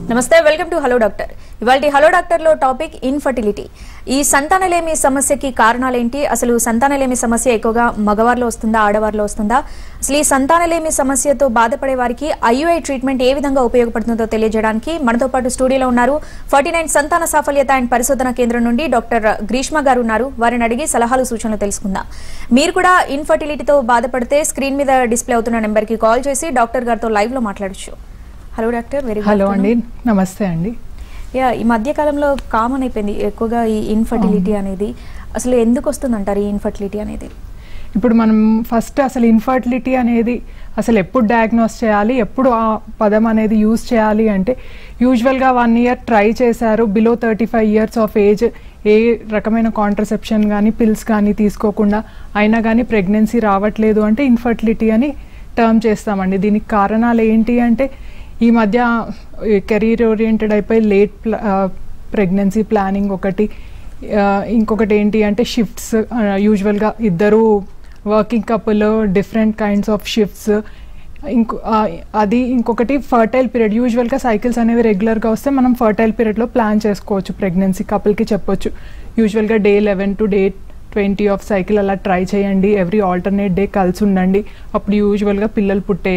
నమస్తే welcome to hello doctor ఇవాళ hello doctor లో టాపిక్ ఇన్ఫర్టిలిటీ ఈ సంతానలేమి సమస్యకి కారణాలేంటి అసలు సంతానలేమి సమస్య ఎక్కువగా మగవారిలో వస్తుందా ఆడవారిలో వస్తుందా అసలు ఈ సంతానలేమి సమస్యతో బాధపడే వారికి ఐయుఐ ట్రీట్మెంట్ ఏ విధంగా ఉపయోగపడుతుందో తెలియజేయడానికి మనతో పాటు స్టూడియోలో ఉన్నారు ఫార్టీ నైన్ సంతాన సాఫల్యత అండ్ పరిశోధన కేంద్రం నుండి డాక్టర్ గ్రీష్మ గారు ఉన్నారు వారిని అడిగి సలహాలు సూచనలు తెలుసుకుందాం మీరు కూడా ఇన్ఫర్టిలిటీతో బాధపడితే స్క్రీన్ మీద డిస్ప్లే అవుతున్న నెంబర్కి కాల్ చేసి డాక్టర్ గారితో లైవ్ లో మాట్లాడచ్చు హలో డాక్టర్ వెరీ హలో అండి నమస్తే అండి యా ఈ మధ్య కాలంలో కామన్ అయిపోయింది ఎక్కువగా ఈ ఇన్ఫర్టిలిటీ అనేది అసలు ఎందుకు వస్తుందంటారు ఈ ఇన్ఫర్టిలిటీ అనేది ఇప్పుడు మనం ఫస్ట్ అసలు ఇన్ఫర్టిలిటీ అనేది అసలు ఎప్పుడు డయాగ్నోస్ చేయాలి ఎప్పుడు ఆ పదం అనేది యూజ్ చేయాలి అంటే యూజువల్గా వన్ ఇయర్ ట్రై చేశారు below thirty five years of age ఏ రకమైన కాంట్రసెప్షన్ కానీ పిల్స్ కానీ తీసుకోకుండా అయినా కానీ ప్రెగ్నెన్సీ రావట్లేదు అంటే ఇన్ఫర్టిలిటీ అని టర్మ్ చేస్తామండి దీనికి కారణాలు ఏంటి అంటే ఈ మధ్య కెరీర్ ఓరియంటెడ్ అయిపోయి లేట్ ప్రెగ్నెన్సీ ప్లానింగ్ ఒకటి ఆ, ఇంకొకటి ఏంటి అంటే షిఫ్ట్స్ యూజువల్గా ఇద్దరు working couple different kinds of shifts ఇంకో ఆ, అది ఇంకొకటి ఫర్టైల్ పీరియడ్ యూజువల్గా సైకిల్స్ అనేవి రెగ్యులర్గా వస్తే మనం ఫర్టైల్ పీరియడ్లో ప్లాన్ చేసుకోవచ్చు ప్రెగ్నెన్సీ కపుల్కి చెప్పొచ్చు యూజువల్గా day eleven to day twenty of cycle అలా ట్రై చేయండి ఎవ్రీ ఆల్టర్నేట్ డే కలిసి ఉండండి అప్పుడు యూజువల్గా పిల్లలు పుట్టే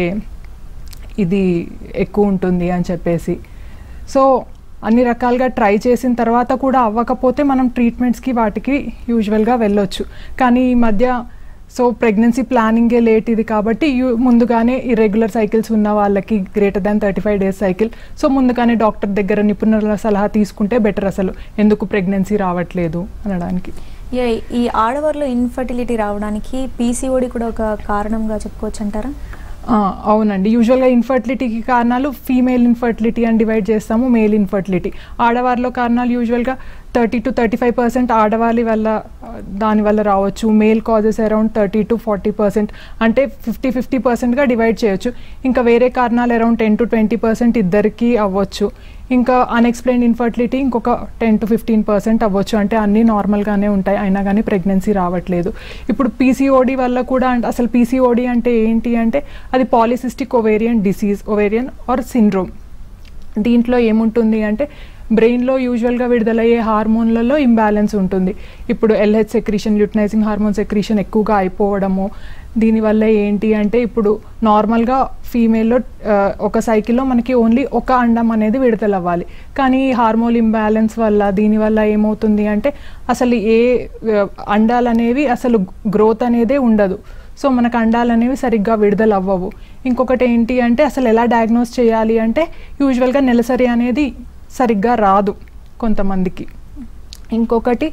ఇది ఎక్కువ ఉంటుంది అని చెప్పేసి సో అన్ని రకాలుగా ట్రై చేసిన తర్వాత కూడా అవ్వకపోతే మనం ట్రీట్మెంట్స్కి వాటికి యూజువల్గా వెళ్ళొచ్చు కానీ ఈ మధ్య సో ప్రెగ్నెన్సీ ప్లానింగే లేట్ ఇది కాబట్టి యు- ముందుగానే ఇర్రెగ్యులర్ సైకిల్స్ ఉన్న వాళ్ళకి greater than thirty five days cycle so ముందుగానే డాక్టర్ దగ్గర నిపుణుల సలహా తీసుకుంటే బెటర్ అసలు ఎందుకు ప్రెగ్నెన్సీ రావట్లేదు అనడానికి యా, ఈ ఆడవారిలో ఇన్ఫర్టిలిటీ రావడానికి పీసీఓడి కూడా ఒక కారణంగా చెప్పుకోవచ్చు అంటారా ఆ, అవునండి యూజువల్గా ఇన్ఫర్టిలిటీకి కారణాలు ఫీమేల్ ఇన్ఫర్టిలిటీ అని డివైడ్ చేస్తాము మేల్ ఇన్ఫర్టిలిటీ ఆడవారిలో కారణాలు యూజువల్గా thirty two thirty five percent ఆడవాళ్ళ వల్ల ఆ, దాని వల్ల రావచ్చు male causes around thirty two forty percent అంటే ఫిఫ్టీ ఫిఫ్టీ పర్సెంట్గా డివైడ్ చేయొచ్చు ఇంకా వేరే కారణాలు around ten to twenty percent ఇద్దరికి అవ్వచ్చు ఇంకా అన్ఎక్స్ప్లెయిన్ ఇన్ఫర్టిలిటీ ఇంకొక టెన్ టు ఫిఫ్టీన్ పర్సెంట్ అవ్వచ్చు అంటే అన్నీ నార్మల్గానే ఉంటాయి అయినా కానీ ప్రెగ్నెన్సీ రావట్లేదు ఇప్పుడు పీసీఓడి వల్ల కూడా అంటే అసలు పీసీఓడి అంటే ఏంటి అంటే అది polycystic ovarian disease ovarian or syndrome దీంట్లో ఏముంటుంది అంటే బ్రెయిన్లో యూజువల్గా విడుదలయ్యే హార్మోన్లలో ఇంబ్యాలెన్స్ ఉంటుంది ఇప్పుడు LH secretion luteinizing hormone secretion ఎక్కువగా అయిపోవడము దీనివల్ల ఏంటి అంటే ఇప్పుడు నార్మల్గా ఫీమేల్లో ఒక సైకిల్లో మనకి ఓన్లీ ఒక అండం అనేది విడుదలవ్వాలి కానీ ఈ హార్మోన్ ఇంబ్యాలెన్స్ వల్ల దీనివల్ల ఏమవుతుంది అంటే అసలు ఏ ఆ, అండాలు అనేవి అసలు గ్రోత్ అనేదే ఉండదు సో మనకు అండాలు అనేవి సరిగ్గా విడుదల అవ్వవు ఇంకొకటి ఏంటి అంటే అసలు ఎలా డయాగ్నోస్ చేయాలి అంటే యూజువల్గా నెలసరి అనేది సరిగ్గా రాదు కొంతమందికి ఇంకొకటి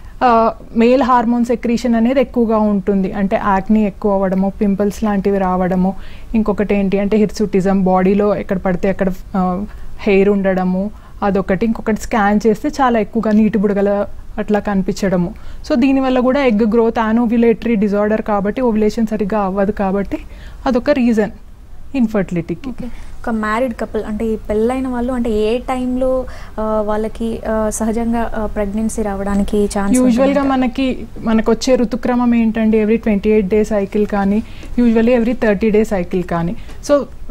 మేల్ హార్మోన్ సెక్రీషన్ అనేది ఎక్కువగా ఉంటుంది అంటే యాక్ని ఎక్కువ అవ్వడము పింపుల్స్ లాంటివి రావడము ఇంకొకటి ఏంటి అంటే హిర్సుటిజం బాడీలో ఎక్కడ పడితే అక్కడ హెయిర్ ఉండడము అదొకటి ఇంకొకటి స్కాన్ చేస్తే చాలా ఎక్కువగా నీటి బుడగల అట్లా కనిపించడము సో దీనివల్ల కూడా ఎగ్ గ్రోత్ యానోవ్యులేటరీ డిజార్డర్ కాబట్టి ఓవ్యులేషన్ సరిగ్గా అవ్వదు కాబట్టి అదొక రీజన్ ఇన్ఫర్టిలిటీకి ఓకే ఒక మ్యారీడ్ కపుల్ అంటే ఈ పెళ్ళైన వాళ్ళు అంటే ఏ టైంలో వాళ్ళకి ఆ, సహజంగా ప్రెగ్నెన్సీ రావడానికి ఛాన్స్ యూజువల్గా మనకి మనకు వచ్చే ఋతుక్రమం ఏంటండి every twenty eight day cycle కానీ usually every thirty day cycle కానీ సో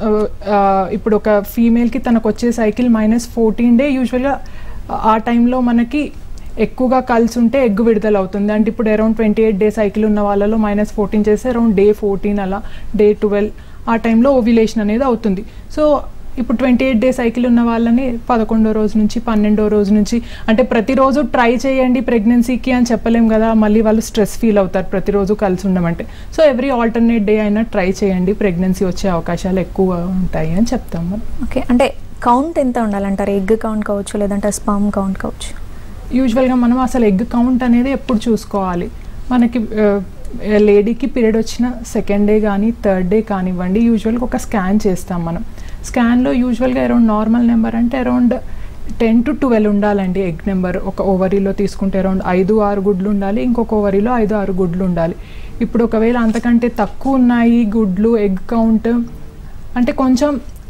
ఇప్పుడు ఒక ఫీమేల్కి తనకు వచ్చే సైకిల్ మైనస్ ఫోర్టీన్ డే యూజువల్గా ఆ టైంలో మనకి ఎక్కువగా కలిసి ఉంటే ఎగ్ విడుదల అవుతుంది అంటే ఇప్పుడు around twenty eight day cycle ఉన్న వాళ్ళలో మైనస్ ఫోర్టీన్ చేస్తే అరౌండ్ డే ఫోర్టీన్ అలా డే ట్వెల్వ్ ఆ టైంలో ఓవ్యులేషన్ అనేది అవుతుంది సో ఇప్పుడు ట్వంటీ ఎయిట్ డే సైకిల్ ఉన్న వాళ్ళని పదకొండో రోజు నుంచి పన్నెండో రోజు నుంచి అంటే ప్రతిరోజు ట్రై చేయండి ప్రెగ్నెన్సీకి అని చెప్పలేం కదా మళ్ళీ వాళ్ళు స్ట్రెస్ ఫీల్ అవుతారు ప్రతిరోజు కలిసి ఉండమంటే సో ఎవ్రీ ఆల్టర్నేట్ డే అయినా ట్రై చేయండి ప్రెగ్నెన్సీ వచ్చే అవకాశాలు ఎక్కువ ఉంటాయి అని చెప్తాం మనం ఓకే అంటే కౌంట్ ఎంత ఉండాలంటారు ఎగ్ కౌంట్ కావచ్చు లేదంటే స్పర్మ్ కౌంట్ కావచ్చు యూజువల్గా మనం అసలు ఎగ్ కౌంట్ అనేది ఎప్పుడు చూసుకోవాలి మనకి లేడీకి పీరియడ్ వచ్చిన సెకండ్ డే కానీ థర్డ్ డే కానివ్వండి యూజువల్గా ఒక స్కాన్ చేస్తాం మనం స్కాన్లో యూజువల్గా అరౌండ్ నార్మల్ నెంబర్ అంటే అరౌండ్ టెన్ టు ట్వెల్వ్ ఉండాలండి ఎగ్ నెంబర్ ఒక ఓవరీలో తీసుకుంటే అరౌండ్ ఐదు ఆరు గుడ్లు ఉండాలి ఇంకొక ఓవరీలో ఐదు ఆరు గుడ్లు ఉండాలి ఇప్పుడు ఒకవేళ అంతకంటే తక్కువ ఉన్నాయి గుడ్లు ఎగ్ కౌంట్ అంటే కొంచెం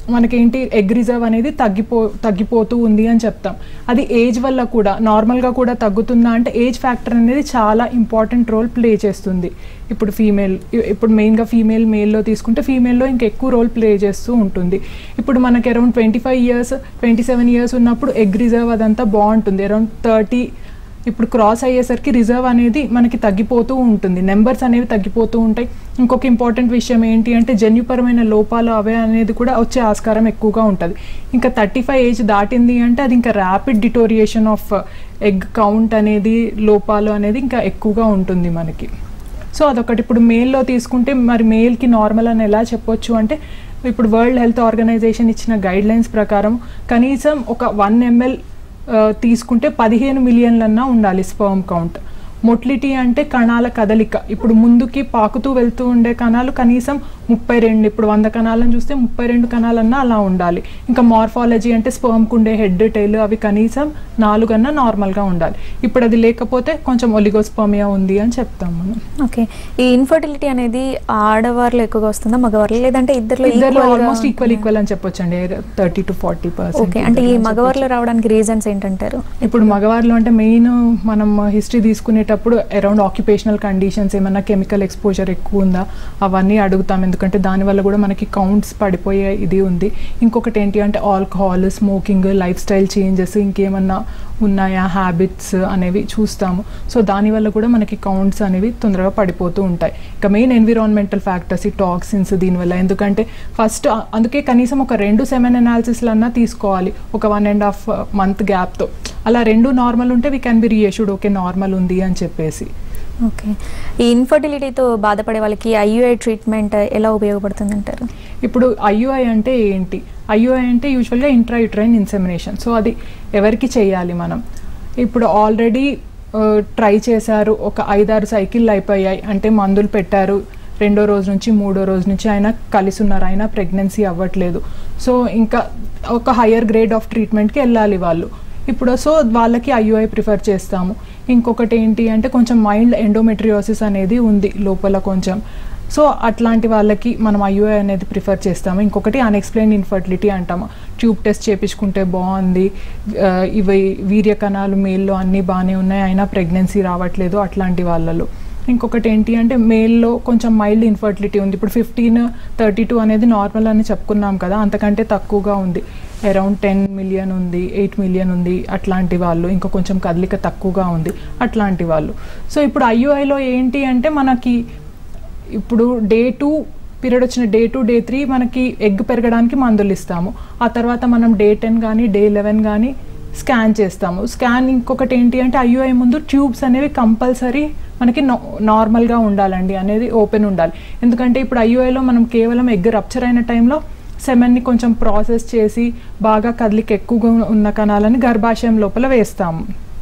మనకేంటి ఎగ్ రిజర్వ్ అనేది తగ్గిపో తగ్గిపోతూ ఉంది అని చెప్తాం అది ఏజ్ వల్ల కూడా నార్మల్గా కూడా తగ్గుతుందా అంటే ఏజ్ ఫ్యాక్టర్ అనేది చాలా ఇంపార్టెంట్ రోల్ ప్లే చేస్తుంది ఇప్పుడు ఫీమేల్ ఇప్పుడు మెయిన్గా ఫీమేల్ మేల్లో తీసుకుంటే ఫీమేల్లో ఇంకా ఎక్కువ రోల్ ప్లే చేస్తూ ఉంటుంది ఇప్పుడు మనకి around twenty five years twenty seven years ఉన్నప్పుడు ఎగ్ రిజర్వ్ అదంతా బాగుంటుంది అరౌండ్ థర్టీ ఇప్పుడు క్రాస్ అయ్యేసరికి రిజర్వ్ అనేది మనకి తగ్గిపోతూ ఉంటుంది నెంబర్స్ అనేవి తగ్గిపోతూ ఉంటాయి ఇంకొక ఇంపార్టెంట్ విషయం ఏంటి అంటే జన్యుపరమైన లోపాలు అవే అనేది కూడా వచ్చే ఆస్కారం ఎక్కువగా ఉంటుంది ఇంకా థర్టీ ఫైవ్ ఏజ్ దాటింది అంటే అది ఇంకా rapid deterioration of egg count అనేది లోపాలు అనేది ఇంకా ఎక్కువగా ఉంటుంది మనకి సో అదొకటి ఇప్పుడు మేల్లో తీసుకుంటే మరి మేల్కి నార్మల్ అని ఎలా చెప్పొచ్చు అంటే ఇప్పుడు వరల్డ్ హెల్త్ ఆర్గనైజేషన్ ఇచ్చిన గైడ్ లైన్స్ ప్రకారం కనీసం ఒక వన్ ఎంఎల్ తీసుకుంటే పదిహేను మిలియన్లన్నా ఉండాలి స్పర్మ్ కౌంట్ మొట్లిటీ అంటే కణాల కదలిక ఇప్పుడు ముందుకి పాకుతూ వెళ్తూ ఉండే కణాలు కనీసం ముప్పై రెండు ఇప్పుడు వంద కణాలను చూస్తే ముప్పై రెండు కణాలన్నా అలా ఉండాలి ఇంకా మార్ఫాలజీ అంటే స్పర్మ్కి ఉండే హెడ్ టైల్ అవి కనీసం నాలుగన్నా నార్మల్గా ఉండాలి ఇప్పుడు అది లేకపోతే కొంచెం ఒలిగోస్పర్మియా ఉంది అని చెప్తాం మనం ఓకే ఈ ఇన్ఫర్టిలిటీ అనేది ఆడవారిలో ఎక్కువగా వస్తుందా మగవారిలో లేదంటే ఇద్దరిలో ఇద్దరు equal గా ఆల్మోస్ట్ ఈక్వల్ ఉంటుందా? ఈక్వల్ అని చెప్పొచ్చు అండి థర్టీ టు ఫార్టీ ఓకే అంటే ఈ మగవారిలో రావడానికి రీజన్స్ ఏంటంటారు ఇప్పుడు మగవారిలో అంటే మెయిన్ మనం హిస్టరీ తీసుకునేటప్పుడు అరౌండ్ ఆక్యుపేషనల్ కండిషన్స్ ఏమన్నా కెమికల్ ఎక్స్పోజర్ ఎక్కువ ఉందా అవన్నీ అడుగుతాం ఎందుకంటే దానివల్ల కూడా మనకి కౌంట్స్ పడిపోయే ఇది ఉంది ఇంకొకటి ఏంటి అంటే alcohol smoking lifestyle changes ఇంకేమన్నా ఉన్నాయా హ్యాబిట్స్ అనేవి చూస్తాము సో దానివల్ల కూడా మనకి కౌంట్స్ అనేవి తొందరగా పడిపోతూ ఉంటాయి ఇక మెయిన్ ఎన్విరాన్మెంటల్ ఫ్యాక్టర్స్ ఈ టాక్సిన్స్ దీనివల్ల ఎందుకంటే ఫస్ట్ అందుకే కనీసం ఒక రెండు సెమెన్ అనాలిసిస్లన్నా తీసుకోవాలి ఒక వన్ అండ్ హాఫ్ మంత్ గ్యాప్తో అలా రెండు నార్మల్ ఉంటే we can be reassured okay normal ఉంది అని చెప్పేసి ఓకే ఈ ఇన్ఫర్టిలిటీతో బాధపడే వాళ్ళకి ఐయుఐ ట్రీట్మెంట్ ఎలా ఉపయోగపడుతుంది అంటారు ఇప్పుడు ఐయుఐ అంటే ఏంటి ఐయుఐ అంటే యూజువల్గా ఇంట్రాయుట్రైన్ ఇన్సెమినేషన్ సో అది ఎవరికి చేయాలి మనం ఇప్పుడు ఆల్రెడీ ట్రై చేశారు ఒక ఐదారు సైకిళ్ళు అయిపోయాయి అంటే మందులు పెట్టారు రెండో రోజు నుంచి మూడో రోజు నుంచి ఆయన కలిసి ఉన్నారు అయినా ప్రెగ్నెన్సీ అవ్వట్లేదు సో ఇంకా ఒక హయ్యర్ గ్రేడ్ ఆఫ్ ట్రీట్మెంట్కి వెళ్ళాలి వాళ్ళు ఇప్పుడు సో వాళ్ళకి ఐయుఐ ప్రిఫర్ చేస్తాము ఇంకొకటి ఏంటి అంటే కొంచెం మైల్డ్ ఎండోమెట్రియోసిస్ అనేది ఉంది లోపల కొంచెం సో అట్లాంటి వాళ్ళకి మనం ఐయుఐ అనేది ప్రిఫర్ చేస్తాము ఇంకొకటి అన్ఎక్స్ప్లెయిన్ ఇన్ఫర్టిలిటీ అంటాము ట్యూబ్ టెస్ట్ చేపించుకుంటే బాగుంది ఆ, ఇవి వీర్య కణాలు మేల్లో అన్నీ బాగానే ఉన్నాయి అయినా ప్రెగ్నెన్సీ రావట్లేదు అట్లాంటి వాళ్ళలో ఇంకొకటి ఏంటి అంటే మేల్లో కొంచెం మైల్డ్ ఇన్ఫర్టిలిటీ ఉంది ఇప్పుడు ఫిఫ్టీన్ థర్టీ టూ అనేది నార్మల్ అని చెప్పుకున్నాం కదా అంతకంటే తక్కువగా ఉంది అరౌండ్ టెన్ మిలియన్ ఉంది ఎయిట్ మిలియన్ ఉంది అట్లాంటి వాళ్ళు ఇంకా కొంచెం కదలిక తక్కువగా ఉంది అట్లాంటి వాళ్ళు సో ఇప్పుడు ఐయుఐలో ఏంటి అంటే మనకి ఇప్పుడు డే టూ పీరియడ్ వచ్చిన డే టూ డే త్రీ మనకి ఎగ్ పెరగడానికి మందులు ఇస్తాము ఆ తర్వాత మనం డే టెన్ కానీ డే లెవెన్ కానీ స్కాన్ చేస్తాము స్కాన్ ఇంకొకటి ఏంటి అంటే ఐయుఐ ముందు ట్యూబ్స్ అనేవి కంపల్సరీ మనకి నార్మల్గా ఉండాలండి అనేది ఓపెన్ ఉండాలి ఎందుకంటే ఇప్పుడు ఐయుఐలో మనం కేవలం ఎగ్ రప్చర్ అయిన టైంలో సెమెన్ని కొంచెం ప్రాసెస్ చేసి బాగా కదలిక ఎక్కువగా ఉన్న కణాలని గర్భాశయం లోపల వేస్తాము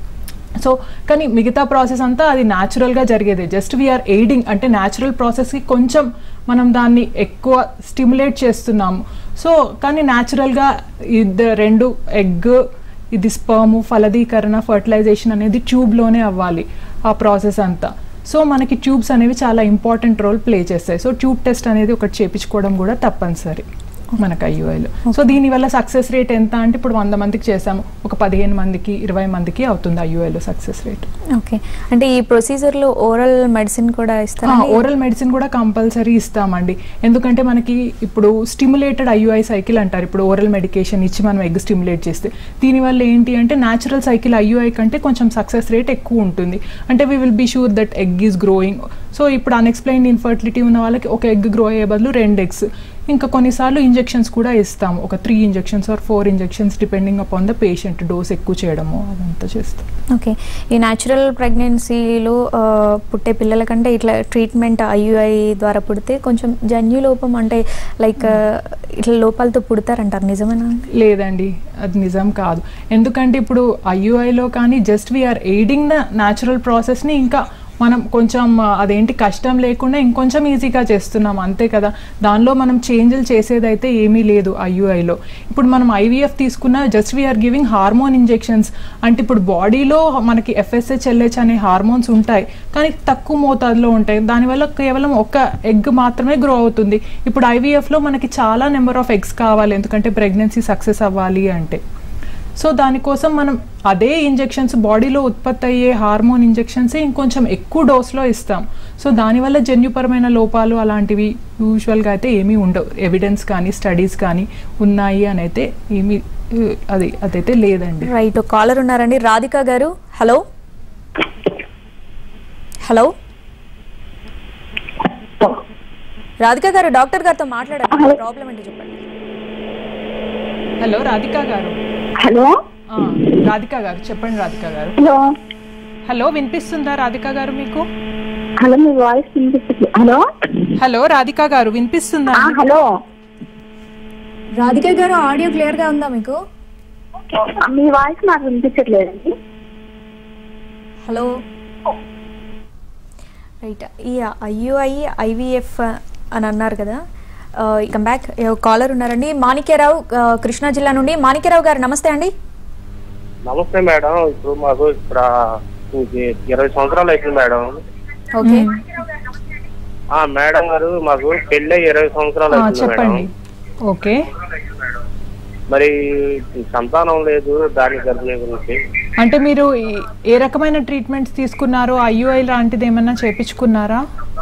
సో కానీ మిగతా ప్రాసెస్ అంతా అది న్యాచురల్గా జరిగేదే జస్ట్ వీఆర్ ఎయిడింగ్ అంటే న్యాచురల్ ప్రాసెస్కి కొంచెం మనం దాన్ని ఎక్కువ స్టిమ్యులేట్ చేస్తున్నాము సో కానీ న్యాచురల్గా ఇది రెండు ఎగ్ ఇది స్పర్మ్ ఫలదీకరణ ఫర్టిలైజేషన్ అనేది ట్యూబ్లోనే అవ్వాలి ఆ ప్రాసెస్ అంతా సో మనకి ట్యూబ్స్ అనేవి చాలా ఇంపార్టెంట్ రోల్ ప్లే చేస్తాయి సో ట్యూబ్ టెస్ట్ అనేది ఒకటి చేపించుకోవడం కూడా తప్పనిసరి మనకు ఐయుఐలో సో దీనివల్ల సక్సెస్ రేట్ ఎంత అంటే ఇప్పుడు వంద మందికి చేసాము ఒక పదిహేను మందికి ఇరవై మందికి అవుతుంది ఐయుఐలో సక్సెస్ రేట్ ఓకే అంటే ఈ ప్రొసీజర్లో ఓరల్ మెడిసిన్ కూడా ఇస్తారా ఓరల్ మెడిసిన్ కూడా కంపల్సరీ ఇస్తామండి ఎందుకంటే మనకి ఇప్పుడు స్టిమ్యులేటెడ్ ఐయుఐ సైకిల్ అంటారు ఇప్పుడు ఓరల్ మెడికేషన్ ఇచ్చి మనం ఎగ్ స్టిమ్యులేట్ చేస్తే దీనివల్ల ఏంటి అంటే న్యాచురల్ సైకిల్ ఐయుఐ కంటే కొంచెం సక్సెస్ రేట్ ఎక్కువ ఉంటుంది అంటే we will be sure that egg is growing so ఇప్పుడు అన్ఎక్స్ప్లెయిన్ ఇన్ఫర్టిలిటీ ఉన్న వాళ్ళకి ఒక ఎగ్ గ్రో అయ్యే బదులు రెండు ఎగ్స్ ఇంకా కొన్నిసార్లు ఇంజెక్షన్స్ కూడా ఇస్తాము ఒక three injections or four injections depending upon the patient dose ఎక్కువ చేయడము అదంతా చేస్తాం ఓకే ఈ న్యాచురల్ ప్రెగ్నెన్సీలో పుట్టే పిల్లల కంటే ఇట్లా ట్రీట్మెంట్ ఐయుఐ ద్వారా పుడితే కొంచెం జన్యు లోపం అంటే లైక్ ఇట్లా లోపాలతో పుడతారంటారు నిజమేనా లేదండి అది నిజం కాదు ఎందుకంటే ఇప్పుడు ఐయుఐలో కానీ just we are aiding the natural ప్రాసెస్ని ఇంకా మనం కొంచెం ఆ, అదేంటి కష్టం లేకుండా ఇంకొంచెం ఈజీగా చేస్తున్నాం అంతే కదా దానిలో మనం చేంజ్లు చేసేదైతే ఏమీ లేదు ఐయుఐలో ఇప్పుడు మనం ఐవీఎఫ్ తీసుకున్న just we are giving hormone injections అంటే ఇప్పుడు బాడీలో మనకి ఎఫ్ఎస్హెచ్ ఎల్హెచ్ అనే హార్మోన్స్ ఉంటాయి కానీ తక్కువ మోతాదులో ఉంటాయి దానివల్ల కేవలం ఒక ఎగ్ మాత్రమే గ్రో అవుతుంది ఇప్పుడు ఐవీఎఫ్లో మనకి చాలా నెంబర్ ఆఫ్ ఎగ్స్ కావాలి ఎందుకంటే ప్రెగ్నెన్సీ సక్సెస్ అవ్వాలి అంటే సో దానికోసం మనం అదే ఇంజెక్షన్స్ బాడీలో ఉత్పత్తి అయ్యే హార్మోన్ ఇంజెక్షన్స్ ఇంకొంచెం ఎక్కువ డోస్లో ఇస్తాం సో దానివల్ల జన్యుపరమైన లోపాలు అలాంటివి యూజువల్గా అయితే ఏమీ ఉండవు ఎవిడెన్స్ కానీ స్టడీస్ కానీ ఉన్నాయి అని అయితే ఏమీ ఉ, అది అదైతే లేదండి రైట్ కాలర్ ఉన్నారండి రాధిక గారు హలో హలో రాధిక గారు డాక్టర్ గారితో మాట్లాడారు ప్రాబ్లం ఏంటో చెప్పండి హలో రాధిక గారు హలో ఆ, రాధిక గారు చెప్పండి రాధిక గారు హలో హలో వినిపిస్తుందా రాధిక గారు మీకు హలో మీ వాయిస్ వినిపిస్తుంది హలో హలో రాధిక గారు వినిపిస్తుందా ఆ, హలో రాధిక గారు ఆడియో క్లియర్ గా ఉందా మీకు మీ వాయిస్ నాకు వినిపించట్లేదండి హలో రైట్ ఈ ఐయుఐ ఐవిఎఫ్ అని అన్నారు కదా కమ్ బ్యాక్ కాలర్ ఉన్నారండి మాణిక్యరావు ఆ, కృష్ణా జిల్లా నుండి మాణిక్యరావు గారు నమస్తే అండి నమస్తే మేడం ఇప్పుడు మాకు ఇక్కడ ఇంక ఇరవై సంవత్సరాలు అవుతుంది మేడం ఓకే ఆ మేడం గారు మాకు పెళ్ళి ఇరవై సంవత్సరాలు ఆ, అవుతుంది మేడం చెప్పండి ఓకే మరి సంతానం లేదు దాని గర్భిణీ గురించి అంటే మీరు ఈ- ఏ రకమైన ట్రీట్మెంట్స్ తీసుకున్నారో ఐయుఐ లాంటిది ఏమన్నా చేపించుకున్నారా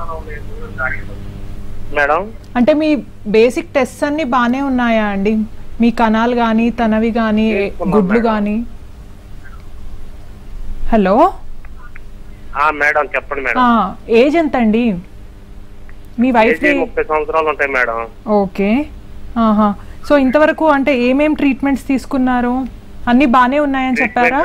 మేడం అంటే మీ బేసిక్ టెస్ట్ అన్ని బాగానే ఉన్నాయా అండి మీ కణాలు కానీ తనవి కానీ చేసుకున్నాం గుడ్లు మేడం. కానీ హలో ఆ మేడం చెప్పండి మేడం ఆ, ఏజ్ ఎంత అండి మీ వైఫ్ ఏజీ ముప్పై సంవత్సరాలు ఉంటాయి మేడం ఓకే ఆహా సో ఇంతవరకు అంటే ఏమేం ట్రీట్మెంట్స్ తీసుకున్నారు అన్ని బాగానే ఉన్నాయని చెప్పారా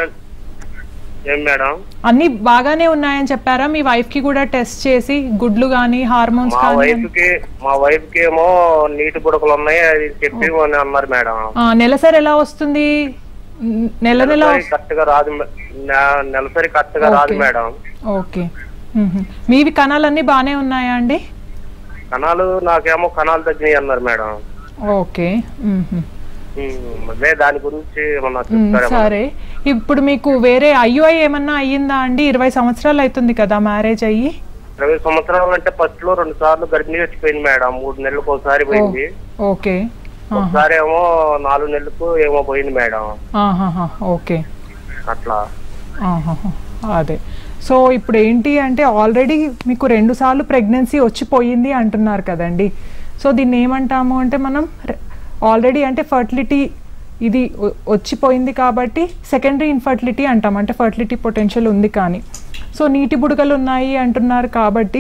ఏం మేడం అన్ని బాగానే ఉన్నాయని చెప్పారా మీ వైఫ్ కి కూడా టెస్ట్ చేసి గుడ్లు కానీ హార్మోన్స్ మా కానీ వైఫ్ కి మా వైఫ్ కి ఏమో నీటి బుడకలు ఉన్నాయి అది చెప్పి అని అన్నారు మేడం ఆ, నెలసరి ఎలా వస్తుంది న- నెల నెల నెలసరి కరెక్ట్ గా రాదు మే- నె- నెలసరి కరెక్ట్ గా రాదు ఓకే. మేడం ఓకే మ్మ్. మీవి కణాలన్నీ బాగానే ఉన్నాయా అండి కణాలు నాకేమో కణాలు తగ్గినాయి అన్నారు మేడం ఓకే మ్మ్. ఉమ్, అదే దాని గురించి ఏమన్నా మ్మ్, చెప్తారేమో సరే ఇప్పుడు మీకు వేరే ఐయుఐ ఏమన్నా అయ్యిందా అండి ఇరవై సంవత్సరాలు అవుతుంది కదా మ్యారేజ్ అయ్యి ఇరవై సంవత్సరాలు అంటే ఫస్ట్ లో రెండు సార్లు గర్భిణీ వచ్చిపోయింది మేడం మూడు నెలలకు ఒకసారి పోయింది ఓకే ఆహా. ఒకసారి ఏమో నాలుగు నెలలకు ఏమో పోయింది మేడం ఆహాహా, ఓకే అట్లా ఆహాహా, అదే సో ఇప్పుడు ఏంటి అంటే ఆల్రెడీ మీకు రెండు సార్లు ప్రెగ్నెన్సీ వచ్చిపోయింది అంటున్నారు కదండి సో దీన్ని ఏమంటాము అంటే మనం ఆల్రెడీ అంటే ఫర్టిలిటీ ఇది వ- వచ్చిపోయింది కాబట్టి సెకండరీ ఇన్ఫర్టిలిటీ అంటాం అంటే ఫర్టిలిటీ పొటెన్షియల్ ఉంది కానీ సో నీటి బుడగలు ఉన్నాయి అంటున్నారు కాబట్టి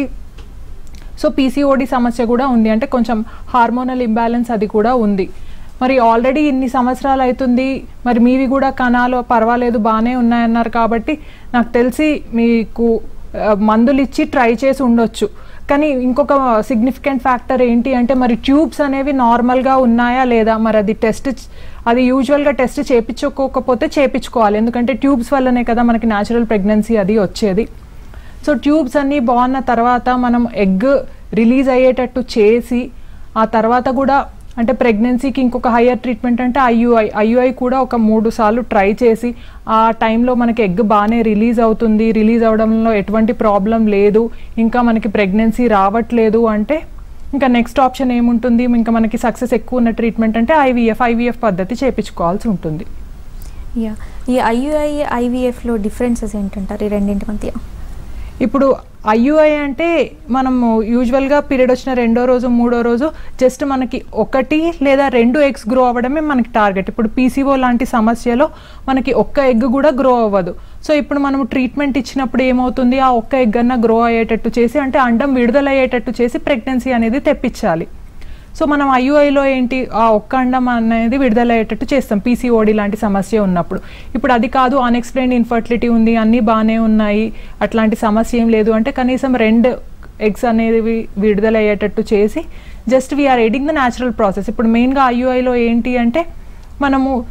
సో పీసీఓడి సమస్య కూడా ఉంది అంటే కొంచెం హార్మోనల్ ఇంబ్యాలెన్స్ అది కూడా ఉంది మరి ఆల్రెడీ ఇన్ని సంవత్సరాలు అవుతుంది మరి మీవి కూడా కణాలు పర్వాలేదు బాగానే ఉన్నాయన్నారు కాబట్టి నాకు తెలిసి మీకు ఆ, మందులు ఇచ్చి ట్రై చేసి ఉండొచ్చు కానీ ఇంకొక సిగ్నిఫికెంట్ ఫ్యాక్టర్ ఏంటి అంటే మరి ట్యూబ్స్ అనేవి నార్మల్గా ఉన్నాయా లేదా మరి అది టెస్ట్ అది యూజువల్గా టెస్ట్ చేపించుకోకపోతే చేపించుకోవాలి ఎందుకంటే ట్యూబ్స్ వల్లనే కదా మనకి న్యాచురల్ ప్రెగ్నెన్సీ అది వచ్చేది సో ట్యూబ్స్ అన్నీ బాగున్న తర్వాత మనం ఎగ్ రిలీజ్ అయ్యేటట్టు చేసి ఆ తర్వాత కూడా అంటే ప్రెగ్నెన్సీకి ఇంకొక హయ్యర్ ట్రీట్మెంట్ అంటే ఐయుఐ ఐయుఐ కూడా ఒక మూడు సార్లు ట్రై చేసి ఆ టైంలో మనకి ఎగ్ బాగానే రిలీజ్ అవుతుంది రిలీజ్ అవడంలో ఎటువంటి ప్రాబ్లం లేదు ఇంకా మనకి ప్రెగ్నెన్సీ రావట్లేదు అంటే ఇంకా నెక్స్ట్ ఆప్షన్ ఏముంటుంది ఇంకా మనకి సక్సెస్ ఎక్కువ ఉన్న ట్రీట్మెంట్ అంటే ఐవీఎఫ్ ఐవీఎఫ్ పద్ధతి చేపించుకోవాల్సి ఉంటుంది యా ఈ ఐయుఐ ఐవిఎఫ్లో డిఫరెన్సెస్ ఏంటంటారు ఈ రెండింటి మధ్య ఇప్పుడు ఐయుఐ అంటే మనము యూజువల్గా పీరియడ్ వచ్చిన రెండో రోజు మూడో రోజు జస్ట్ మనకి ఒకటి లేదా రెండు ఎగ్స్ గ్రో అవ్వడమే మనకి టార్గెట్ ఇప్పుడు పీసీఓ లాంటి సమస్యలో మనకి ఒక్క ఎగ్ కూడా గ్రో అవ్వదు సో ఇప్పుడు మనం ట్రీట్మెంట్ ఇచ్చినప్పుడు ఏమవుతుంది ఆ ఒక్క ఎగ్ అన్న గ్రో అయ్యేటట్టు చేసి అంటే అండం విడుదలయ్యేటట్టు చేసి ప్రెగ్నెన్సీ అనేది తెప్పించాలి సో మనం ఐయుఐలో ఏంటి ఆ ఒక్క అండం అనేది విడుదలయ్యేటట్టు చేస్తాం పీసీఓడి లాంటి సమస్య ఉన్నప్పుడు ఇప్పుడు అది కాదు అన్ఎక్స్ప్లెయిన్ ఇన్ఫర్టిలిటీ ఉంది అన్నీ బాగానే ఉన్నాయి అట్లాంటి సమస్య ఏం లేదు అంటే కనీసం రెండు ఎగ్స్ అనేవి విడుదలయ్యేటట్టు చేసి just we are aiding the natural process ఇప్పుడు మెయిన్గా ఐయుఐలో ఏంటి అంటే మనము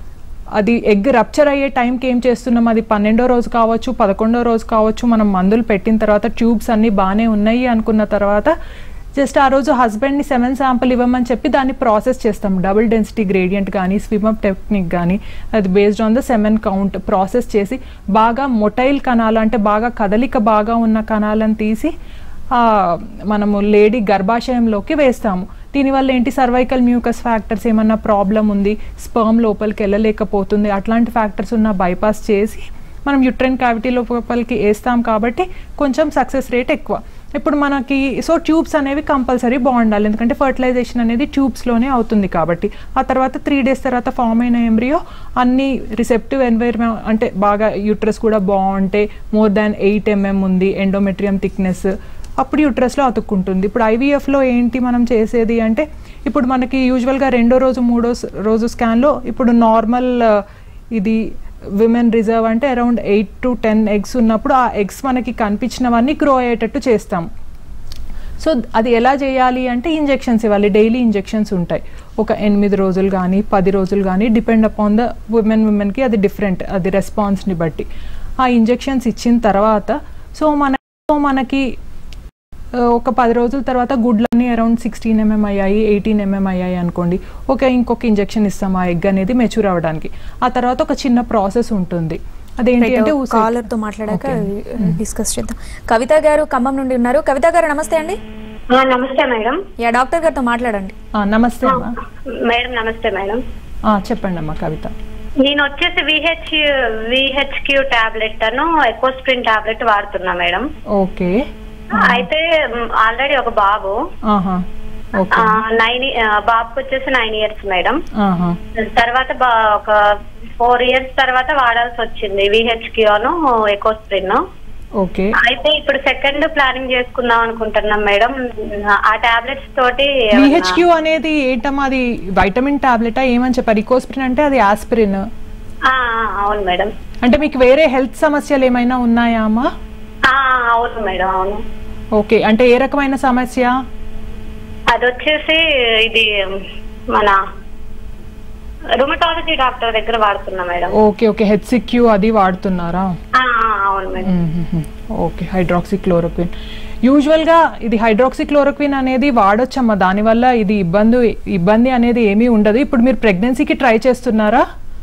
అది ఎగ్ రప్చర్ అయ్యే టైంకి ఏం చేస్తున్నాం అది పన్నెండో రోజు కావచ్చు పదకొండో రోజు కావచ్చు మనం మందులు పెట్టిన తర్వాత ట్యూబ్స్ అన్నీ బాగానే ఉన్నాయి అనుకున్న తర్వాత జస్ట్ ఆ రోజు హస్బెండ్ని సెవెన్ శాంపుల్ ఇవ్వమని చెప్పి దాన్ని ప్రాసెస్ చేస్తాం డబుల్ డెన్సిటీ గ్రేడియంట్ కానీ స్విమప్ టెక్నిక్ కానీ అది based on the semen count process చేసి బాగా మొటైల్ కణాలు అంటే బాగా కదలిక బాగా ఉన్న కణాలను తీసి ఆ, మనము లేడీ గర్భాశయంలోకి వేస్తాము దీనివల్ల ఏంటి సర్వైకల్ మ్యూకస్ ఫ్యాక్టర్స్ ఏమన్నా ప్రాబ్లం ఉంది స్పర్మ్ లోపలికి వెళ్ళలేకపోతుంది అట్లాంటి ఫ్యాక్టర్స్ ఉన్న బైపాస్ చేసి మనం యుట్రైన్ క్యావిటీ లోపలికి వేస్తాం కాబట్టి కొంచెం సక్సెస్ రేట్ ఎక్కువ ఇప్పుడు మనకి సో ట్యూబ్స్ అనేవి కంపల్సరీ బాగుండాలి ఎందుకంటే ఫర్టిలైజేషన్ అనేది ట్యూబ్స్లోనే అవుతుంది కాబట్టి ఆ తర్వాత త్రీ డేస్ తర్వాత ఫామ్ అయిన ఎంబ్రియో అన్ని రిసెప్టివ్ ఎన్వైర్మెంట్ అంటే బాగా యూట్రస్ కూడా బాగుంటే మోర్ దాన్ ఎయిట్ ఎంఎం ఉంది ఎండోమెట్రియం థిక్నెస్ అప్పుడు యూట్రస్లో అతుక్కుంటుంది ఇప్పుడు ఐవీఎఫ్లో ఏంటి మనం చేసేది అంటే ఇప్పుడు మనకి యూజువల్గా రెండో రోజు మూడో స- రోజు స్కాన్లో ఇప్పుడు నార్మల్ ఇది విమెన్ రిజర్వ్ అంటే around eight to ten eggs ఉన్నప్పుడు ఆ ఎగ్స్ మనకి కనిపించినవన్నీ గ్రో అయ్యేటట్టు చేస్తాం సో అది ఎలా చేయాలి అంటే ఇంజెక్షన్స్ ఇవ్వాలి డైలీ ఇంజెక్షన్స్ ఉంటాయి ఒక ఎనిమిది రోజులు కానీ పది రోజులు కానీ డిపెండ్ అపాన్ ద ఉమెన్ ఉమెన్కి అది డిఫరెంట్ అది రెస్పాన్స్ని బట్టి ఆ ఇంజెక్షన్స్ ఇచ్చిన తర్వాత సో మన సో మనకి ఆ, ఒక పది రోజుల తర్వాత గుడ్లన్నీ అరౌండ్ సిక్స్టీన్ ఎంఎం అయ్యాయి ఎయిటీన్ ఎంఎం అయ్యాయి అనుకోండి ఓకే ఇంకొక ఇంజెక్షన్ ఇస్తాం ఆ ఎగ్ అనేది మెచ్యూర్ అవ్వడానికి ఆ తర్వాత ఒక చిన్న ప్రాసెస్ ఉంటుంది అదేంటి అంటే ఊసే- కాలర్ తో మాట్లాడాక Okay. డిస్కస్ చేద్దాం కవిత గారు ఖమ్మం నుండి ఉన్నారు కవిత గారు నమస్తే అండి ఆ, నమస్తే మేడం యా డాక్టర్ గారితో మాట్లాడండి ఆ, నమస్తే అమ్మా మేడం నమస్తే మేడం ఆ, చెప్పండి అమ్మా కవిత నేను వచ్చేసి విహెచ్ విహెచ్క్యూ టాబ్లెట్ అను ఎకోస్ప్రిన్ టాబ్లెట్ వాడుతున్నా మేడం ఓకే అయితే ఆల్రెడీ ఒక బాబు ఆహా ఓకే నైన్ బాబుకి వచ్చేసి నైన్ ఇయర్స్ మేడం ఆహా తర్వాత బా- ఒక ఫోర్ ఇయర్స్ తర్వాత వాడాల్సి వచ్చింది విహెచ్క్యూ అను ఎకోస్ప్రిన్ ఓకే అయితే ఇప్పుడు సెకండ్ ప్లానింగ్ చేసుకుందాం అనుకుంటున్నాం మేడం ఆ టాబ్లెట్స్ తోటి ఏమన్నా- విహెచ్క్యూ అనేది ఏంటమ్మా అది వైటమిన్ టాబ్లెటా ఏమని చెప్పారు ఇకోస్ప్రిన్ అంటే అది ఆస్పిరిన్ ఆ, ఆ, అవును మేడం అంటే మీకు వేరే హెల్త్ సమస్యలు ఏమైనా ఉన్నాయా అమ్మా ఆ, అవును మేడం అవును ఓకే అంటే ఏ రకమైన సమస్య అది వచ్చేసి ఇది మన రుమటాలజీ డాక్టర్ దగ్గర వాడుతున్నా మేడం ఓకే ఓకే హెచ్సిక్యూ అది వాడుతున్నారా ఆ, ఆ, అవును మేడం మ్మ్. ఓకే హైడ్రాక్సిక్లోరోక్విన్ యూజువల్గా ఇది హైడ్రాక్సిక్లోరోక్విన్ అనేది వాడొచ్చమ్మా దానివల్ల ఇది ఇబ్బంది ఇబ్బంది అనేది ఏమీ ఉండదు ఇప్పుడు మీరు ప్రెగ్నెన్సీకి ట్రై చేస్తున్నారా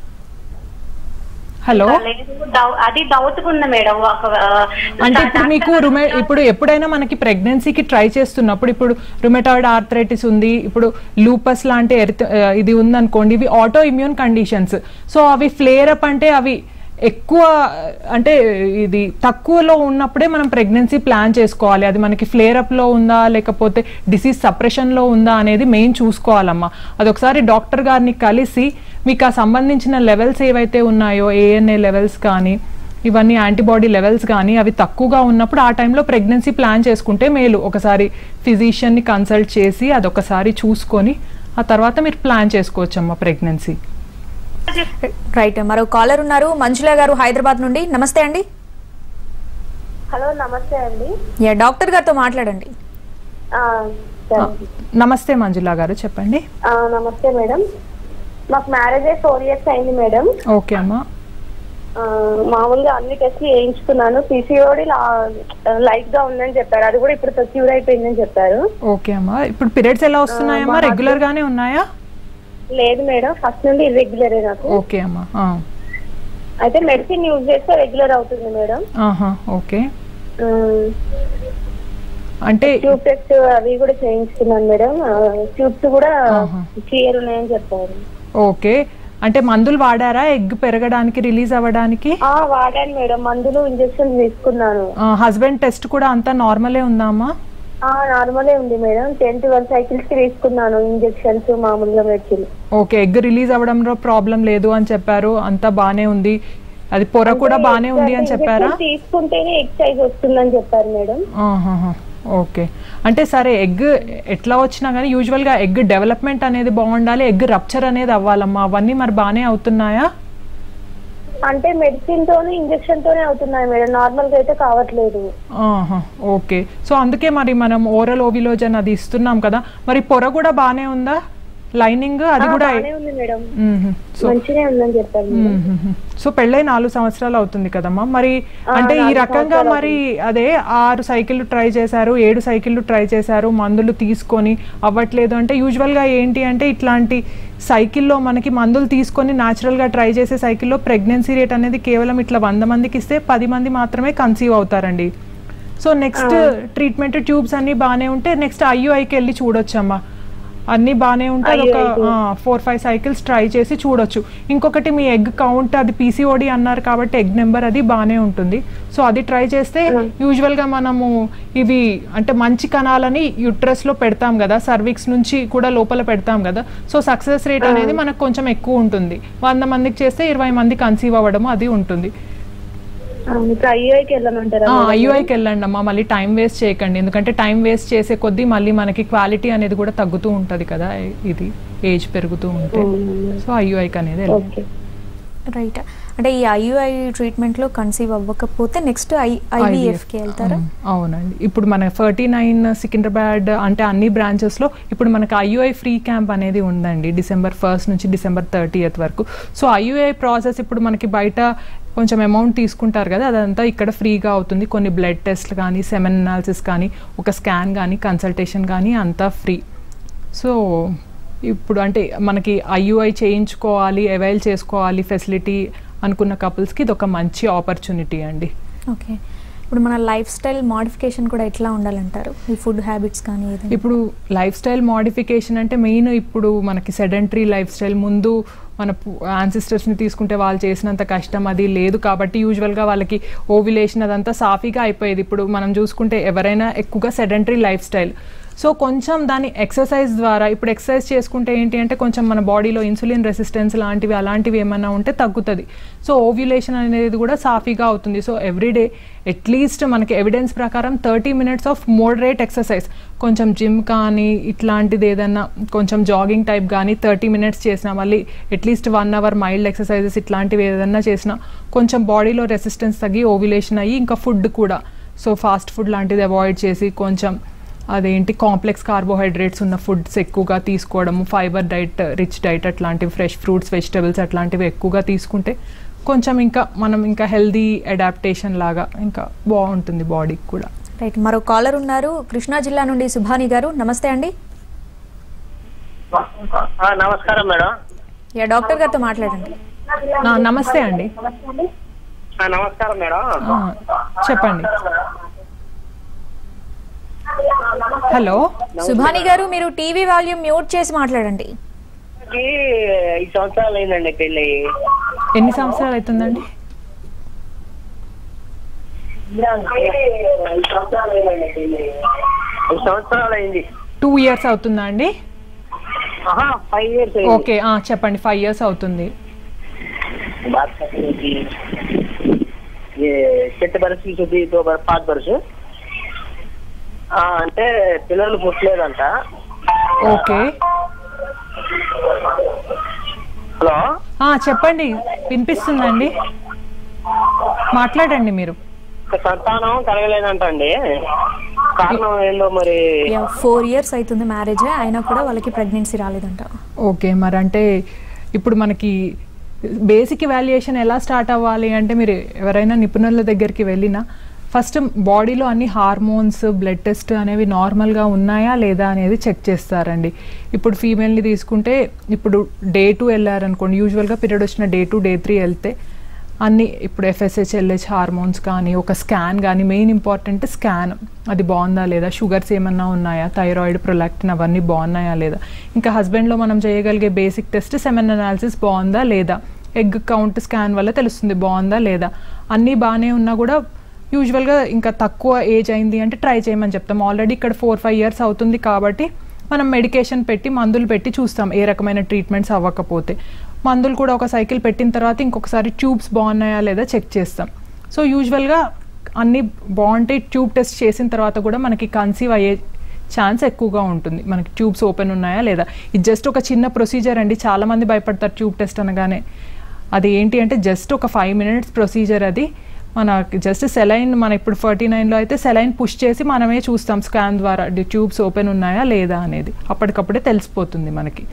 హలో లేదు, డౌ- అది డౌట్ ఉంది మేడం ఒక ఆ, అంటే ఇప్పుడు మీకు రుమె ఇప్పుడు ఎప్పుడైనా మనకి ప్రెగ్నెన్సీకి ట్రై చేస్తున్నప్పుడు ఇప్పుడు రుమెటాయిడ్ ఆర్థరైటిస్ ఉంది ఇప్పుడు లూపస్ లాంటి ఎరిత- ఆ, ఇది ఉందనుకోండి ఇవి ఆటో ఇమ్యూన్ కండిషన్స్ సో అవి ఫ్లేర్ అప్ అంటే అవి ఎక్కువ అంటే ఇది తక్కువలో ఉన్నప్పుడే మనం ప్రెగ్నెన్సీ ప్లాన్ చేసుకోవాలి అది మనకి ఫ్లేర్ అప్లో ఉందా లేకపోతే డిసీజ్ సప్రెషన్లో ఉందా అనేది మెయిన్ చూసుకోవాలమ్మా అది ఒకసారి డాక్టర్ గారిని కలిసి మీకు ఆ సంబంధించిన లెవెల్స్ ఏవైతే ఉన్నాయో ఏఎన్ఏ లెవెల్స్ కానీ ఇవన్నీ యాంటీబాడీ లెవెల్స్ కానీ అవి తక్కువగా ఉన్నప్పుడు ఆ టైంలో ప్రెగ్నెన్సీ ప్లాన్ చేసుకుంటే మేలు ఒకసారి ఫిజిషియన్ని కన్సల్ట్ చేసి అదొకసారి చూసుకొని ఆ తర్వాత మీరు ప్లాన్ చేసుకోవచ్చమ్మా ప్రెగ్నెన్సీ రైట్ మరో కాలర్ ఉన్నారు మంజుల గారు హైదరాబాద్ నుండి నమస్తే అండి హలో నమస్తే అండి యా డాక్టర్ గారితో మాట్లాడండి ఆ, సరే. నమస్తే మంజులా గారు చెప్పండి ఆ, నమస్తే మేడం మాకు మ్యారేజ్ అయ్యి ఫోర్ ఇయర్స్ అయింది మేడం ఓకే అమ్మా ఆ, మామూలుగా అన్ని టెస్ట్ చేయించుకున్నాను పీసీఓడి లైట్ గా ఉందని చెప్పారు అది కూడా ఇప్పుడు క్యూర్ అయిపోయిందని చెప్పారు ఓకే అమ్మా ఇప్పుడు పీరియడ్స్ ఎలా వస్తున్నాయమ్మా రెగ్యులర్ గానే ఉన్నాయా లేదు మేడం ఫస్ట్ నుండి ఇర్రెగ్యులరే నాకు ఓకే అమ్మా ఆ. అయితే మెడిసిన్ యూజ్ చేస్తే రెగ్యులర్ అవుతుంది మేడం ఆహా ఓకే అంటే ట్యూబ్ టెస్ట్ అవి కూడా చేయించుకున్నాను మేడం ట్యూబ్స్ కూడా ఆహా. క్లియర్ ఉన్నాయని చెప్పారు ఓకే అంటే మందులు వాడారా ఎగ్ పెరగడానికి రిలీజ్ అవ్వడానికి ఆ వాడాను మేడం మందులు ఇంజెక్షన్ తీసుకున్నాను హస్బెండ్ టెస్ట్ కూడా అంతా నార్మలే ఉందా అమ్మా ఆ నార్మలే ఉంది మేడం టెన్ ట్వెల్వ్ సైకిల్స్ కి తీసుకున్నాను ఇంజెక్షన్స్ మామూలుగా మెడిసిన్ ఓకే ఎగ్ రిలీజ్ అవ్వడంలో ప్రాబ్లం లేదు అని చెప్పారు అంతా బానే ఉంది అది పొర కూడా బానే ఉంది అని చెప్పారా ఇంజెక్షన్ తీసుకుంటేనే ఎక్సైజ్ వస్తుందని చెప్పారు మేడం ఆహాహా. ఓకే అంటే సరే ఎగ్ ఎట్లా వచ్చినా కానీ యూజువల్గా ఎగ్ డెవలప్మెంట్ అనేది బాగుండాలి ఎగ్ రప్చర్ అనేది అవ్వాలమ్మా అవన్నీ మరి బాగానే అవుతున్నాయా అంటే మెడిసిన్ తోనే ఇంజెక్షన్ తోనే అవుతున్నాయి మేడం నార్మల్ గా అయితే కావట్లేదు ఆహా, ఓకే సో అందుకే మరి మనం ఓరల్ ఓవిలోజన్ అది ఇస్తున్నాం కదా మరి పొర కూడా బాగానే ఉందా లైనింగ్ అది ఆ, కూడా బానే ఉంది మేడం మ్మ్. సో మంచిగా ఉందని చెప్పారు మేడం. మ్మ్. సో పెళ్ళై నాలుగు సంవత్సరాలు అవుతుంది కదమ్మా మరి ఆ, అంటే ఈ నాలుగు రకంగా సంవత్సరాలు మరి అదే ఆరు సైకిళ్ళు ట్రై చేశారు ఏడు సైకిళ్ళు ట్రై చేశారు మందులు తీసుకొని అవ్వట్లేదు అంటే యూజువల్గా ఏంటి అంటే ఇట్లాంటి సైకిల్లో మనకి మందులు తీసుకొని న్యాచురల్గా ట్రై చేసే సైకిల్లో ప్రెగ్నెన్సీ రేట్ అనేది కేవలం ఇట్లా వంద మందికి ఇస్తే పది మంది మాత్రమే కన్సీవ్ అవుతారండి సో నెక్స్ట్ ట్రీట్మెంట్ ట్యూబ్స్ అన్నీ బాగానే ఉంటే నెక్స్ట్ ఐయుఐకి వెళ్ళి చూడొచ్చమ్మా అన్నీ బాగానే ఉంటే అది ఒక ఫోర్ ఫైవ్ సైకిల్స్ ట్రై చేసి చూడొచ్చు ఇంకొకటి మీ ఎగ్ కౌంట్ అది పీసీఓడి అన్నారు కాబట్టి ఎగ్ నెంబర్ అది బాగానే ఉంటుంది సో అది ట్రై చేస్తే యూజువల్గా మనము ఇవి అంటే మంచి కణాలని యుట్రస్లో పెడతాం కదా సర్విక్స్ నుంచి కూడా లోపల పెడతాం కదా సో సక్సెస్ రేట్ అనేది మనకు కొంచెం ఎక్కువ ఉంటుంది వంద మందికి చేస్తే ఇరవై మంది కన్సీవ్ అవ్వడం అది ఉంటుంది ఆ, ఇప్పుడు ఐఐకి వెళ్ళమంటారా మేడం? ఐయుఐకి వెళ్ళండి అమ్మా మళ్ళీ టైం వేస్ట్ చేయకండి ఎందుకంటే టైం వేస్ట్ చేసే కొద్దీ మళ్ళీ మనకి క్వాలిటీ అనేది కూడా తగ్గుతూ ఉంటుంది కదా ఇది ఏజ్ పెరుగుతూ ఉంటే సో ఐయుఐకి అనేది వెళ్ళండి ఓకే రైట్ అంటే ఈ ఐయుఐ ట్రీట్మెంట్లో కన్సీవ్ అవ్వకపోతే నెక్స్ట్ ఐ ఐవీఎఫ్కి వెళ్తారా అవును, అవునండి ఇప్పుడు మన ఫర్టీ నైన్ సికింద్రాబాద్ అంటే అన్ని branches లో ఇప్పుడు మనకి ఐయుఐ ఫ్రీ క్యాంప్ అనేది ఉందండి డిసెంబర్ ఫస్ట్ నుంచి డిసెంబర్ థర్టీయత్ వరకు సో ఐయుఐ ప్రాసెస్ ఇప్పుడు మనకి బయట కొంచెం అమౌంట్ తీసుకుంటారు కదా అదంతా ఇక్కడ ఫ్రీగా అవుతుంది కొన్ని బ్లడ్ టెస్ట్లు కానీ సెమెన్ అనాలిసిస్ కానీ ఒక స్కాన్ కానీ కన్సల్టేషన్ కానీ అంతా ఫ్రీ సో ఇప్పుడు అంటే మనకి ఐయుఐ చేయించుకోవాలి అవైల్ చేసుకోవాలి ఫెసిలిటీ అనుకున్న కపుల్స్కి ఇది ఒక మంచి ఆపర్చునిటీ అండి ఓకే ఇప్పుడు మన లైఫ్ స్టైల్ మాడిఫికేషన్ కూడా ఎట్లా ఉండాలంటారు ఈ ఫుడ్ హ్యాబిట్స్ కానీ ఏదైనా ఇప్పుడు లైఫ్ స్టైల్ మాడిఫికేషన్ అంటే మెయిన్ ఇప్పుడు మనకి సెడెంటరీ లైఫ్ స్టైల్ ముందు మన యాన్సిస్టర్స్ని తీసుకుంటే వాళ్ళు చేసినంత కష్టం అది లేదు కాబట్టి యూజువల్గా వాళ్ళకి ఓవిలేషన్ అదంతా సాఫీగా అయిపోయేది ఇప్పుడు మనం చూసుకుంటే ఎవరైనా ఎక్కువగా సెడెంటరీ లైఫ్ స్టైల్ సో కొంచెం దాని ఎక్సర్సైజ్ ద్వారా ఇప్పుడు ఎక్సర్సైజ్ చేసుకుంటే ఏంటి అంటే కొంచెం మన బాడీలో ఇన్సులిన్ రెసిస్టెన్స్ లాంటివి అలాంటివి ఏమైనా ఉంటే తగ్గుతుంది సో ఓవ్యులేషన్ అనేది కూడా సాఫీగా అవుతుంది సో ఎవ్రీడే అట్లీస్ట్ మనకి ఎవిడెన్స్ ప్రకారం thirty minutes of moderate exercise కొంచెం జిమ్ కానీ ఇట్లాంటిది ఏదన్నా కొంచెం జాగింగ్ టైప్ కానీ థర్టీ మినిట్స్ చేసినా మళ్ళీ at least one hour mild exercises ఇట్లాంటివి ఏదన్నా చేసినా కొంచెం బాడీలో రెసిస్టెన్స్ తగ్గి ఓవ్యులేషన్ అయ్యి ఇంకా ఫుడ్ కూడా సో ఫాస్ట్ ఫుడ్ లాంటిది అవాయిడ్ చేసి కొంచెం అదేంటి కాంప్లెక్స్ కార్బోహైడ్రేట్స్ ఉన్న ఫుడ్స్ ఎక్కువగా తీసుకోవడము ఫైబర్ డైట్ రిచ్ డైట్ అట్లాంటివి ఫ్రెష్ ఫ్రూట్స్ వెజిటబుల్స్ అట్లాంటివి ఎక్కువగా తీసుకుంటే కొంచెం ఇంకా మనం ఇంకా హెల్దీ అడాప్టేషన్ లాగా ఇంకా బాగుంటుంది బాడీకి కూడా రైట్ మరో కాలర్ ఉన్నారు కృష్ణా జిల్లా నుండి సుభాని గారు నమస్తే అండి ఆ, నమస్కారం మేడం యా డాక్టర్ గారితో మాట్లాడండి నా- నమస్తే అండి ఆ, నమస్కారం మేడం ఆ, చెప్పండి హలో సుభాని గారు మీరు టీవీ వాల్యూమ్ మ్యూట్ చేసి మాట్లాడండి ఈ ఐదు సంవత్సరాలు అయిందండి పెళ్ళి ఎన్ని సంవత్సరాలు అవుతుందండి ఐదు సంవత్సరాలు అయిందండి పెళ్ళి ఐదు సంవత్సరాలు అయింది టూ ఇయర్స్ అవుతుందా అండి ఆహా ఫైవ్ ఇయర్స్ ఓకే ఆ, చెప్పండి ఫైవ్ ఇయర్స్ అవుతుంది बात करते हैं कि ये చెట్టు బరస్ చూసి దో బర్ పాత బరసు అంటే పిల్లలు పుట్టలేదంట ఓకే హలో ఆ, చెప్పండి వినిపిస్తుందండి మాట్లాడండి మీరు ఒక సంతానం కలగలేదంట అండి కారణం ఏందో మరి యా ఫోర్ ఇయర్స్ అవుతుంది మ్యారేజ్ అయినా కూడా వాళ్ళకి ప్రెగ్నెన్సీ రాలేదంట ఓకే మరి అంటే ఇప్పుడు మనకి బేసిక్ వాల్యుయేషన్ ఎలా స్టార్ట్ అవ్వాలి అంటే మీరు ఎవరైనా నిపుణుల దగ్గరికి వెళ్ళినా ఫస్ట్ బాడీలో అన్ని హార్మోన్స్ బ్లడ్ టెస్ట్ అనేవి నార్మల్గా ఉన్నాయా లేదా అనేది చెక్ చేస్తారండి ఇప్పుడు ఫీమేల్ని తీసుకుంటే ఇప్పుడు డే టూ వెళ్ళారనుకోండి యూజువల్గా పీరియడ్ వచ్చిన డే టూ డే త్రీ వెళ్తే అన్ని ఇప్పుడు ఎఫ్ఎస్హెచ్ ఎల్హెచ్ హార్మోన్స్ కానీ ఒక స్కాన్ కానీ మెయిన్ ఇంపార్టెంట్ స్కాన్ అది బాగుందా లేదా షుగర్స్ ఏమన్నా ఉన్నాయా థైరాయిడ్ ప్రొలాక్టిన్ అవన్నీ బాగున్నాయా లేదా ఇంకా హస్బెండ్లో మనం చేయగలిగే బేసిక్ టెస్ట్ సెమెన్ అనాలిసిస్ బాగుందా లేదా ఎగ్ కౌంట్ స్కాన్ వల్ల తెలుస్తుంది బాగుందా లేదా అన్నీ బాగానే ఉన్నా కూడా యూజువల్గా ఇంకా తక్కువ ఏజ్ అయింది అంటే ట్రై చేయమని చెప్తాం ఆల్రెడీ ఇక్కడ ఫోర్ ఫైవ్ ఇయర్స్ అవుతుంది కాబట్టి మనం మెడికేషన్ పెట్టి మందులు పెట్టి చూస్తాం ఏ రకమైన ట్రీట్మెంట్స్ అవ్వకపోతే మందులు కూడా ఒక సైకిల్ పెట్టిన తర్వాత ఇంకొకసారి ట్యూబ్స్ బాగున్నాయా లేదా చెక్ చేస్తాం సో యూజువల్గా అన్నీ బాగుంటే ట్యూబ్ టెస్ట్ చేసిన తర్వాత కూడా మనకి కన్సీవ్ అయ్యే ఛాన్స్ ఎక్కువగా ఉంటుంది మనకి ట్యూబ్స్ ఓపెన్ ఉన్నాయా లేదా ఇది జస్ట్ ఒక చిన్న ప్రొసీజర్ అండి చాలామంది భయపడతారు ట్యూబ్ టెస్ట్ అనగానే అది ఏంటి అంటే జస్ట్ ఒక ఫైవ్ మినిట్స్ ప్రొసీజర్ అది మన జస్ట్ సెలైన్ మన ఇప్పుడు ఫార్టీ నైన్లో అయితే సెలైన్ పుష్ చేసి మనమే చూస్తాం స్కాన్ ద్వారా ట్యూబ్స్ ఓపెన్ ఉన్నాయా లేదా అనేది అప్పటికప్పుడే తెలిసిపోతుంది మనకి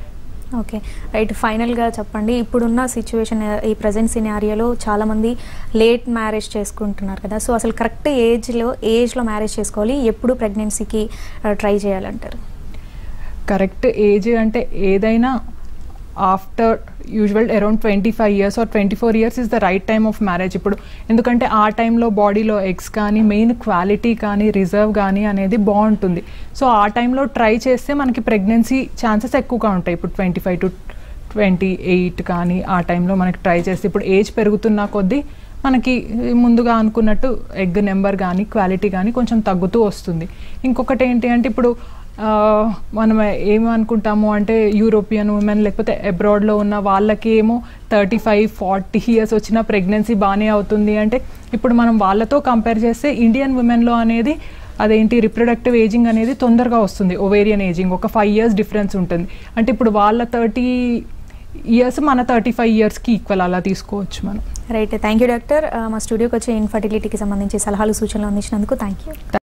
ఓకే రైట్ ఫైనల్గా చెప్పండి ఇప్పుడున్న సిచ్యువేషన్ ఈ ప్రజెంట్ సినారియోలో చాలామంది లేట్ మ్యారేజ్ చేసుకుంటున్నారు కదా సో అసలు కరెక్ట్ ఏజ్లో ఏజ్లో మ్యారేజ్ చేసుకోవాలి ఎప్పుడు ప్రెగ్నెన్సీకి ట్రై చేయాలంటారు కరెక్ట్ ఏజ్ అంటే ఏదైనా after usual around twenty five years or twenty four years is the right time of marriage ఇప్పుడు ఎందుకంటే ఆ టైంలో బాడీలో ఎగ్స్ కానీ మెయిన్ క్వాలిటీ కానీ రిజర్వ్ కానీ అనేది బాగుంటుంది సో ఆ టైంలో ట్రై చేస్తే మనకి ప్రెగ్నెన్సీ ఛాన్సెస్ ఎక్కువగా ఉంటాయి ఇప్పుడు twenty five to twenty eight కానీ ఆ టైంలో మనకి ట్రై చేస్తే ఇప్పుడు ఏజ్ పెరుగుతున్న కొద్దీ మనకి ముందుగా అనుకున్నట్టు ఎగ్ నెంబర్ కానీ క్వాలిటీ కానీ కొంచెం తగ్గుతూ వస్తుంది ఇంకొకటి ఏంటి అంటే ఇప్పుడు ఆ, మనం ఏమనుకుంటాము అంటే యూరోపియన్ ఉమెన్ లేకపోతే అబ్రాడ్లో ఉన్న వాళ్ళకి ఏమో థర్టీ ఫైవ్ ఫార్టీ ఇయర్స్ వచ్చిన ప్రెగ్నెన్సీ బాగానే అవుతుంది అంటే ఇప్పుడు మనం వాళ్ళతో కంపేర్ చేస్తే ఇండియన్ ఉమెన్లో అనేది అదేంటి రిప్రొడక్టివ్ ఏజింగ్ అనేది తొందరగా వస్తుంది ఓవేరియన్ ఏజింగ్ ఒక ఫైవ్ ఇయర్స్ డిఫరెన్స్ ఉంటుంది అంటే ఇప్పుడు వాళ్ళ థర్టీ ఇయర్స్ మన థర్టీ ఫైవ్ ఇయర్స్కి ఈక్వల్ అలా తీసుకోవచ్చు మనం రైట్ థ్యాంక్ యూ డాక్టర్ మా స్టూడియోకి వచ్చే ఇన్ఫర్టిలిటీకి సంబంధించి సలహాలు సూచనలు అందించినందుకు థ్యాంక్ యూ